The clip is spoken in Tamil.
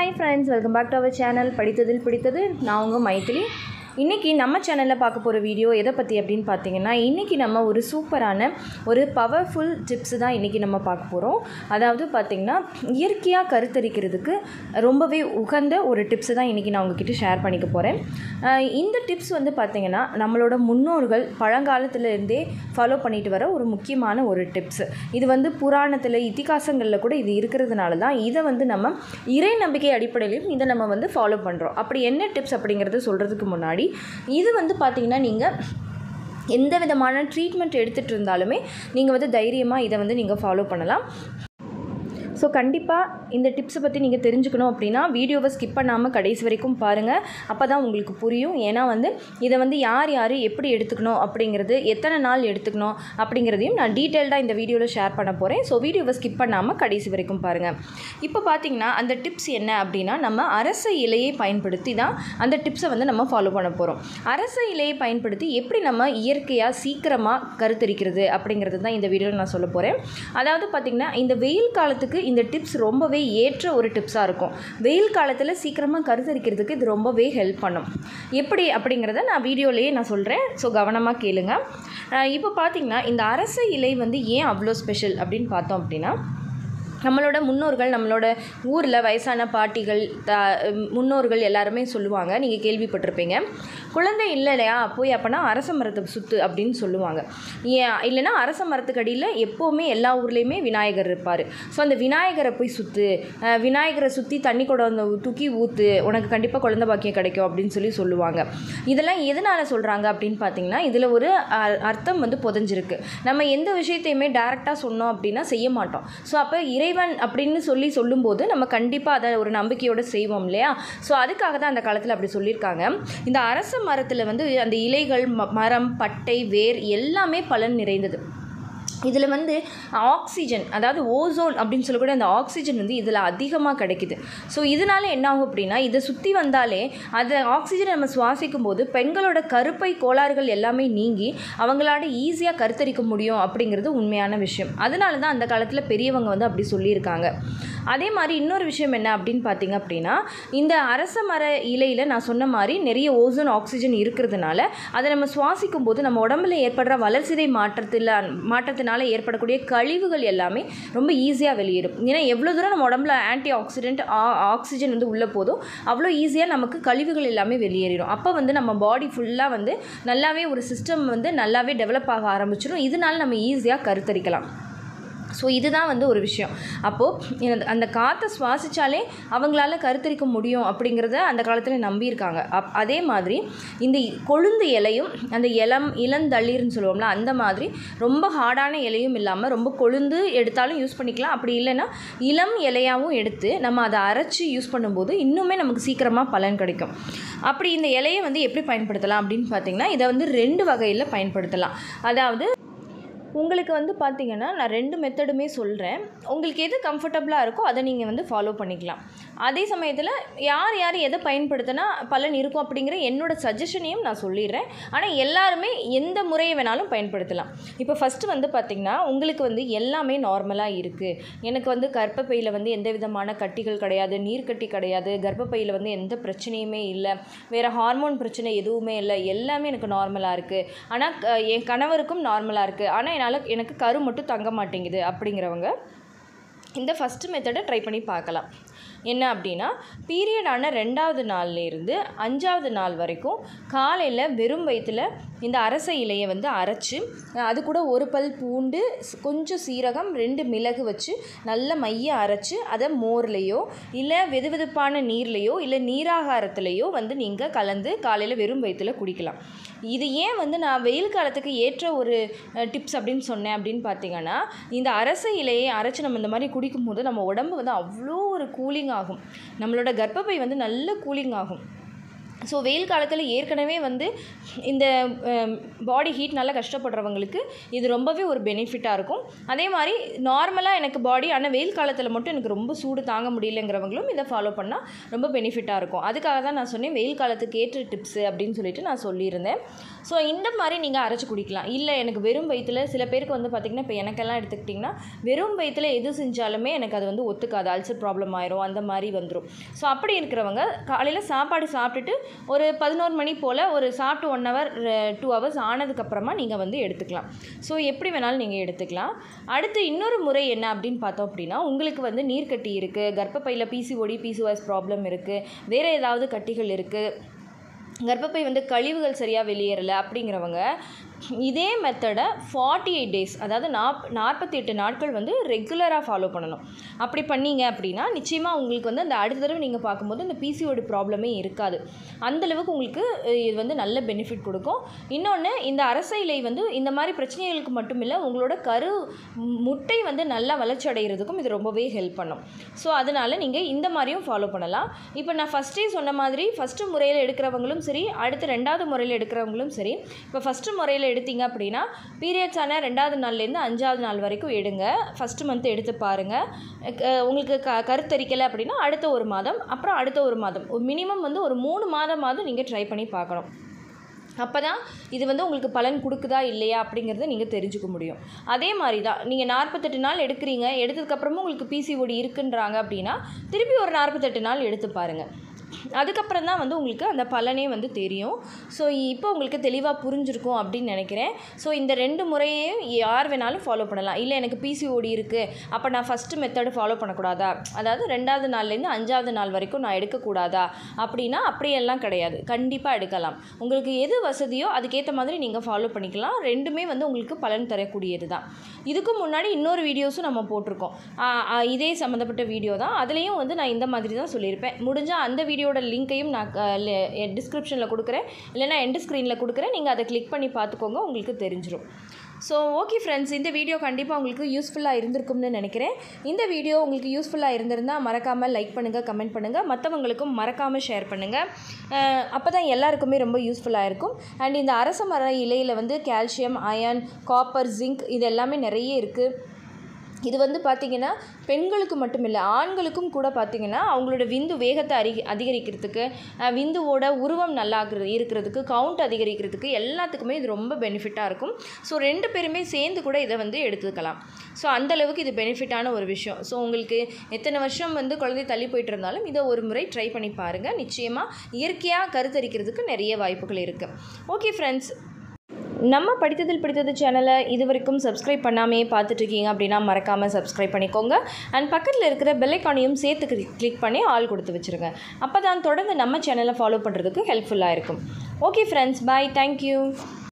hi friends welcome back to our channel படித்ததில் பிடித்தது நான் உங்கள் மைத்திலி இன்றைக்கி நம்ம சேனலில் பார்க்க போகிற வீடியோ எதை பற்றி அப்படின்னு பார்த்தீங்கன்னா இன்றைக்கி நம்ம ஒரு சூப்பரான ஒரு பவர்ஃபுல் டிப்ஸ் தான் இன்றைக்கி நம்ம பார்க்க போகிறோம் அதாவது பார்த்திங்கன்னா இயற்கையாக கருத்தரிக்கிறதுக்கு ரொம்பவே உகந்த ஒரு டிப்ஸ் தான் இன்றைக்கி நான் உங்ககிட்ட ஷேர் பண்ணிக்க போகிறேன் அஹ் இந்த டிப்ஸ் வந்து பார்த்திங்கன்னா நம்மளோட முன்னோர்கள் பழங்காலத்துல இருந்தே ஃபாலோ பண்ணிட்டு வர ஒரு முக்கியமான ஒரு டிப்ஸ் இது வந்து புராணத்தில் இதிகாசங்களில் கூட இது இருக்கிறதுனால தான் இதை வந்து நம்ம இறை நம்பிக்கை அடிப்படையிலையும் இதை நம்ம வந்து ஃபாலோ பண்ணுறோம் அப்படி என்ன டிப்ஸ் அப்படிங்கிறது சொல்கிறதுக்கு முன்னாடி இது வந்து பார்த்திங்கன்னா நீங்கள் எந்த விதமான ட்ரீட்மெண்ட் எடுத்துகிட்டு இருந்தாலுமே நீங்கள் வந்து தைரியமாக இதை வந்து நீங்கள் ஃபாலோ பண்ணலாம் ஸோ கண்டிப்பாக இந்த டிப்ஸை பற்றி நீங்கள் தெரிஞ்சுக்கணும் அப்படின்னா வீடியோவை ஸ்கிப் பண்ணாமல் கடைசி வரைக்கும் பாருங்கள் அப்போ தான் உங்களுக்கு புரியும் ஏன்னா வந்து இதை வந்து யார் யார் எப்படி எடுத்துக்கணும் அப்படிங்கிறது எத்தனை நாள் எடுத்துக்கணும் அப்படிங்கிறதையும் நான் டீட்டெயில்டாக இந்த வீடியோவில் ஷேர் பண்ண போகிறேன் ஸோ வீடியோவை ஸ்கிப் பண்ணாமல் கடைசி வரைக்கும் பாருங்கள் இப்போ பார்த்தீங்கன்னா அந்த டிப்ஸ் என்ன அப்படின்னா நம்ம அரச இலையை பயன்படுத்தி தான் அந்த டிப்ஸை வந்து நம்ம ஃபாலோ பண்ண போகிறோம் அரச இலையை பயன்படுத்தி எப்படி நம்ம இயற்கையாக சீக்கிரமாக கருத்தரிக்கிறது அப்படிங்கிறது தான் இந்த வீடியோவில் நான் சொல்ல போகிறேன் அதாவது பார்த்திங்கன்னா இந்த வெயில் காலத்துக்கு இந்த டிப்ஸ் ரொம்பவே ஏற்ற ஒரு டிப்ஸாக இருக்கும் வெயில் காலத்தில் சீக்கிரமாக கருத்தரிக்கிறதுக்கு இது ரொம்பவே ஹெல்ப் பண்ணும் எப்படி அப்படிங்கிறத நான் வீடியோலேயே நான் சொல்கிறேன் ஸோ கவனமாக கேளுங்க அஹ் இப்போ பார்த்திங்கன்னா இந்த அரச இலை வந்து ஏன் அவ்வளோ ஸ்பெஷல் அப்படின்னு பார்த்தோம் அப்படின்னா நம்மளோட முன்னோர்கள் நம்மளோட ஊரில் வயசான பாட்டிகள் த முன்னோர்கள் எல்லாருமே சொல்லுவாங்க நீங்கள் கேள்விப்பட்டிருப்பீங்க குழந்தை இல்லையா போய் அப்போனா அரச மரத்தை சுற்று அப்படின்னு சொல்லுவாங்க ஏன் இல்லைன்னா அரச மரத்துக்கு அடியில் எப்போவுமே எல்லா ஊர்லேயுமே விநாயகர் இருப்பார் ஸோ அந்த விநாயகரை போய் சுற்று விநாயகரை சுற்றி தண்ணி கூட அந்த தூக்கி ஊற்று உனக்கு கண்டிப்பாக குழந்தை பாக்கியம் கிடைக்கும் அப்படின்னு சொல்லி சொல்லுவாங்க இதெல்லாம் எதனால் சொல்கிறாங்க அப்படின்னு பார்த்தீங்கன்னா இதில் ஒரு அ- அர்த்தம் வந்து புதஞ்சிருக்கு நம்ம எந்த விஷயத்தையுமே டேரெக்டாக சொன்னோம் அப்படின்னா செய்ய மாட்டோம் ஸோ அப்போ இறைவன் அப்படின்னு சொல்லி சொல்லும்போது நம்ம கண்டிப்பாக அதை ஒரு நம்பிக்கையோடு செய்வோம் இல்லையா ஸோ அதுக்காக தான் அந்த காலத்தில் அப்படி சொல்லியிருக்காங்க இந்த அரச மரத்தில் வந்து அந்த இலைகள் ம- மரம் பட்டை வேர் எல்லாமே பலன் நிறைந்தது இதில் வந்து ஆக்சிஜன் அதாவது ஓசோன் அப்படின்னு சொல்லக்கூடிய அந்த ஆக்சிஜன் வந்து இதில் அதிகமாக கிடைக்குது ஸோ இதனால என்ன ஆகும் அப்படின்னா இதை சுற்றி வந்தாலே அந்த ஆக்சிஜனை நம்ம சுவாசிக்கும் போது பெண்களோட கருப்பை கோளாறுகள் எல்லாமே நீங்கி அவங்களால ஈஸியாக கருத்தரிக்க முடியும் அப்படிங்கிறது உண்மையான விஷயம் அதனால தான் அந்த காலத்தில் பெரியவங்க வந்து அப்படி சொல்லியிருக்காங்க அதே மாதிரி இன்னொரு விஷயம் என்ன அப்படின்னு பார்த்தீங்க அப்படின்னா இந்த அரச மர இலையில் நான் சொன்ன மாதிரி நிறைய ஓசோன் ஆக்சிஜன் இருக்கிறதுனால அதை நம்ம சுவாசிக்கும் போது நம்ம உடம்புல ஏற்படுற வளர்சிதை மாற்றத்தில் மாற்றத்தினால ஏற்படக்கூடிய கழிவுகள் எல்லாமே ரொம்ப ஈஸியாக வெளியேறும் ஏன்னா எவ்வளோ தூரம் நம்ம உடம்புல ஆன்டி ஆக்சிடென்ட் ஆக்சிஜன் வந்து உள்ளே போதோ அவ்வளோ ஈஸியாக நமக்கு கழிவுகள் எல்லாமே வெளியேறிடும் அப்போ வந்து நம்ம பாடி ஃபுல்லாக வந்து நல்லாவே ஒரு சிஸ்டம் வந்து நல்லாவே டெவலப் ஆக ஆரம்பிச்சிடும் இதனால நம்ம ஈஸியாக கருத்தரிக்கலாம் ஸோ இதுதான் வந்து ஒரு விஷயம் அப்போது அந்த காற்றை சுவாசித்தாலே அவங்களால கருத்தரிக்க முடியும் அப்படிங்கிறத அந்த காலத்தில் நம்பியிருக்காங்க அப் அதே மாதிரி இந்த கொழுந்து இலையும் அந்த இளம் இளந்தளிர்னு சொல்லுவோம்ல அந்த மாதிரி ரொம்ப ஹார்டான இலையும் இல்லாமல் ரொம்ப கொழுந்து எடுத்தாலும் யூஸ் பண்ணிக்கலாம் அப்படி இல்லைன்னா இளம் இலையாகவும் எடுத்து நம்ம அதை அரைச்சி யூஸ் பண்ணும்போது இன்னுமே நமக்கு சீக்கிரமாக பலன் கிடைக்கும் அப்படி இந்த இலையை வந்து எப்படி பயன்படுத்தலாம் அப்படின்னு பார்த்தீங்கன்னா இதை வந்து ரெண்டு வகையில் பயன்படுத்தலாம் அதாவது உங்களுக்கு வந்து பார்த்தீங்கன்னா நான் ரெண்டு மெத்தடுமே சொல்கிறேன் உங்களுக்கு எது கம்ஃபர்டபுளாக இருக்கோ அதை நீங்கள் வந்து ஃபாலோ பண்ணிக்கலாம் அதே சமயத்தில் யார் யார் எதை பயன்படுத்தினா பலன் இருக்கும் அப்படிங்கிற என்னோட சஜஷனையும் நான் சொல்லிடுறேன் ஆனால் எல்லாருமே எந்த முறையை வேணாலும் பயன்படுத்தலாம் இப்போ ஃபஸ்ட்டு வந்து பார்த்திங்கன்னா உங்களுக்கு வந்து எல்லாமே நார்மலாக இருக்குது எனக்கு வந்து கர்ப்பப்பையில் வந்து எந்த விதமான கட்டிகள் கிடையாது நீர்க்கட்டி கிடையாது கர்ப்பப்பையில் வந்து எந்த பிரச்சனையுமே இல்லை வேறு ஹார்மோன் பிரச்சனை எதுவுமே இல்லை எல்லாமே எனக்கு நார்மலாக இருக்குது ஆனால் க- என் கணவருக்கும் நார்மலாக இருக்குது ஆனால் என்னால் எனக்கு கரு மட்டும் தங்க மாட்டேங்குது அப்படிங்கிறவங்க இந்த ஃபஸ்ட்டு மெத்தடை ட்ரை பண்ணி பார்க்கலாம் என்ன அப்படின்னா பீரியடான ரெண்டாவது நாள்லேருந்து அஞ்சாவது நாள் வரைக்கும் காலையில் வெறும் வயிற்றில் இந்த அரச இலையை வந்து அரைச்சி அது கூட ஒரு பல் பூண்டு ஸ்- கொஞ்சம் சீரகம் ரெண்டு மிளகு வச்சு நல்ல மைய அரைச்சி அதை மோர்லேயோ இல்லை வெதுவெதுப்பான நீர்லேயோ இல்லை நீராகாரத்துலேயோ வந்து நீங்கள் கலந்து காலையில் வெறும் வயிற்றில் குடிக்கலாம் இது ஏன் வந்து நான் வெயில் காலத்துக்கு ஏற்ற ஒரு டிப்ஸ் அப்படின்னு சொன்னேன் அப்படின்னு பார்த்தீங்கன்னா இந்த அரச இலையை அரைச்சி நம்ம இந்த மாதிரி குடிக்கும்போது நம்ம உடம்பு வந்து அவ்வளோ ஒரு கூலிங் ஆகும் நம்மளோட கர்ப்பப்பை வந்து நல்ல கூலிங் ஆகும் ஸோ வெயில் காலத்தில் ஏற்கனவே வந்து இந்த பாடி ஹீட்னால கஷ்டப்படுறவங்களுக்கு இது ரொம்பவே ஒரு பெனிஃபிட்டாக இருக்கும் அதே மாதிரி நார்மலாக எனக்கு பாடி ஆனால் வெயில் காலத்தில் மட்டும் எனக்கு ரொம்ப சூடு தாங்க முடியலங்கிறவங்களும் இதை ஃபாலோ பண்ணால் ரொம்ப பெனிஃபிட்டாக இருக்கும் அதுக்காக தான் நான் சொன்னேன் வெயில் காலத்துக்கு ஏற்ற டிப்ஸு அப்படின்னு சொல்லிட்டு நான் சொல்லியிருந்தேன் ஸோ இந்த மாதிரி நீங்கள் அரைச்சி குடிக்கலாம் இல்லை எனக்கு வெறும் வயிற்றில் சில பேருக்கு வந்து பார்த்திங்கன்னா இப்போ எனக்கெல்லாம் எடுத்துக்கிட்டிங்கன்னா வெறும் வயிற்றில் எது செஞ்சாலுமே எனக்கு அது வந்து ஒத்துக்காது அல்சர் ப்ராப்ளம் ஆயிரும் அந்த மாதிரி வந்துடும் ஸோ அப்படி இருக்கிறவங்க காலையில் சாப்பாடு சாப்பிட்டுட்டு ஒரு பதினோரு மணி போல் ஒரு சாப்பிட்டு ஒன் ஹவர் டூ ஹவர்ஸ் ஆனதுக்கப்புறமா நீங்கள் வந்து எடுத்துக்கலாம் ஸோ எப்படி வேணாலும் நீங்கள் எடுத்துக்கலாம் அடுத்து இன்னொரு முறை என்ன அப்படின்னு பார்த்தோம் அப்படின்னா உங்களுக்கு வந்து நீர்க்கட்டி இருக்குது கர்ப்பப்பையில் பிசிஓடி பிசிஓஎஸ் ப்ராப்ளம் இருக்குது வேறு ஏதாவது கட்டிகள் இருக்குது கர்ப்பப்பை வந்து கழிவுகள் சரியாக வெளியேறலை அப்படிங்கிறவங்க இதே மெத்தடை ஃபார்ட்டி எயிட் டேஸ் அதாவது நாப் நாற்பத்தி எட்டு நாட்கள் வந்து ரெகுலராக ஃபாலோ பண்ணணும் அப்படி பண்ணீங்க அப்படின்னா நிச்சயமாக உங்களுக்கு வந்து அந்த அடுத்த தடவை நீங்கள் பார்க்கும்போது இந்த பிசிஓடி ப்ராப்ளமே இருக்காது அந்தளவுக்கு உங்களுக்கு அஹ், இது வந்து நல்ல பெனிஃபிட் கொடுக்கும் இன்னொன்று இந்த அரச இலை வந்து இந்த மாதிரி பிரச்சனைகளுக்கு மட்டும் இல்லை உங்களோட கரு முட்டை வந்து நல்லா வளர்ச்சி அடைகிறதுக்கும் இது ரொம்பவே ஹெல்ப் பண்ணும் ஸோ அதனால் நீங்கள் இந்த மாதிரியும் ஃபாலோ பண்ணலாம் இப்போ நான் ஃபஸ்ட்டே சொன்ன மாதிரி ஃபஸ்ட்டு முறையில் எடுக்கிறவங்களும் சரி அடுத்து ரெண்டாவது முறையில் எடுக்கிறவங்களும் சரி இப்போ ஃபஸ்ட்டு முறையில் எடுத்தீங்க அப்படின்னா பீரியட்ஸ் ஆன ரெண்டாவது நாள்லேருந்து அஞ்சாவது நாள் வரைக்கும் எடுங்க ஃபஸ்ட்டு மந்த் எடுத்து பாருங்கள் அஹ் உங்களுக்கு க கருத்தரிக்கலை அப்படின்னா அடுத்த ஒரு மாதம் அப்புறம் அடுத்த ஒரு மாதம் ஒரு மினிமம் வந்து ஒரு மூணு மாதமாவது நீங்கள் ட்ரை பண்ணி பார்க்கணும் அப்போ தான் இது வந்து உங்களுக்கு பலன் கொடுக்குதா இல்லையா அப்படிங்கிறத நீங்கள் தெரிஞ்சுக்க முடியும் அதே மாதிரி தான் நீங்கள் நாற்பத்தெட்டு நாள் எடுக்கிறீங்க எடுத்ததுக்கப்புறமும் உங்களுக்கு பிசிஓடி இருக்குன்றாங்க அப்படின்னா திருப்பி ஒரு நாற்பத்தெட்டு நாள் எடுத்து பாருங்கள் அதுக்கப்புறம் தான் வந்து உங்களுக்கு அந்த பலனே வந்து தெரியும் ஸோ இப்போ உங்களுக்கு தெளிவாக புரிஞ்சிருக்கும் அப்படின்னு நினைக்கிறேன் ஸோ இந்த ரெண்டு முறையையும் யார் வேணாலும் ஃபாலோ பண்ணலாம் இல்லை எனக்கு பிசிஓடி இருக்குது அப்போ நான் ஃபஸ்ட்டு மெத்தடு ஃபாலோ பண்ணக்கூடாதா அதாவது ரெண்டாவது நாள்லேருந்து அஞ்சாவது நாள் வரைக்கும் நான் எடுக்கக்கூடாதா அப்படின்னா அப்படியெல்லாம் கிடையாது கண்டிப்பாக எடுக்கலாம் உங்களுக்கு எது வசதியோ அதுக்கேற்ற மாதிரி நீங்கள் ஃபாலோ பண்ணிக்கலாம் ரெண்டுமே வந்து உங்களுக்கு பலன் தரக்கூடியது தான் இதுக்கு முன்னாடி இன்னொரு வீடியோஸும் நம்ம போட்டிருக்கோம் ஆ, ஆ, இதே சம்மந்தப்பட்ட வீடியோ தான் அதுலேயும் வந்து நான் இந்த மாதிரி தான் சொல்லியிருப்பேன் முடிஞ்சால் அந்த வீடியோட லிங்க்கையும் நான் டிஸ்கிரிப்ஷனில் கொடுக்குறேன் இல்லைனா எண்டு ஸ்க்ரீனில் கொடுக்குறேன் நீங்கள் அதை கிளிக் பண்ணி பார்த்துக்கோங்க உங்களுக்கு தெரிஞ்சிடும் ஸோ ஓகே ஃப்ரெண்ட்ஸ் இந்த வீடியோ கண்டிப்பாக உங்களுக்கு யூஸ்ஃபுல்லாக இருந்திருக்கும்னு நினைக்கிறேன் இந்த வீடியோ உங்களுக்கு யூஸ்ஃபுல்லாக இருந்திருந்தால் மறக்காமல் லைக் பண்ணுங்கள் கமெண்ட் பண்ணுங்கள் மற்றவங்களுக்கும் மறக்காமல் ஷேர் பண்ணுங்கள் அப்போ தான் எல்லாருக்குமே ரொம்ப யூஸ்ஃபுல்லாக இருக்கும் அண்ட் இந்த அரச மர இலையில் வந்து கால்சியம் அயன் காப்பர் ஜிங்க் இது எல்லாமே நிறைய இருக்குது இது வந்து பார்த்திங்கன்னா பெண்களுக்கு மட்டும் இல்லை ஆண்களுக்கும் கூட பார்த்திங்கன்னா அவங்களோட விந்து வேகத்தை அறி அதிகரிக்கிறதுக்கு அஹ், விந்துவோட உருவம் நல்லா ஆகுறது- இருக்கிறதுக்கு கவுண்ட் அதிகரிக்கிறதுக்கு எல்லாத்துக்குமே இது ரொம்ப பெனிஃபிட்டாக இருக்கும் ஸோ ரெண்டு பேருமே சேர்ந்து கூட இதை வந்து எடுத்துக்கலாம் ஸோ அந்தளவுக்கு இது பெனிஃபிட்டான ஒரு விஷயம் ஸோ உங்களுக்கு எத்தனை வருஷம் வந்து குழந்தை தள்ளி போயிட்டு இருந்தாலும் இதை ஒரு முறை ட்ரை பண்ணி பாருங்கள் நிச்சயமாக இயற்கையாக கருத்தரிக்கிறதுக்கு நிறைய வாய்ப்புகள் இருக்குது ஓகே ஃப்ரெண்ட்ஸ் நம்ம படித்ததில் பிடித்தது சேனலை இது வரைக்கும் சப்ஸ்கிரைப் பண்ணாமே பார்த்துட்ருக்கீங்க அப்படின்னா மறக்காமல் சப்ஸ்கிரைப் பண்ணிக்கோங்க அண்ட் பக்கத்தில் இருக்கிற பெல்லைக்கானையும் சேர்த்து கிளிக் பண்ணி ஆள் கொடுத்து வச்சுருங்க அப்போ தான் தொடர்ந்து நம்ம சேனலை ஃபாலோ பண்ணுறதுக்கு ஹெல்ப்ஃபுல்லாக இருக்கும் ஓகே ஃப்ரெண்ட்ஸ் பாய் தேங்க்யூ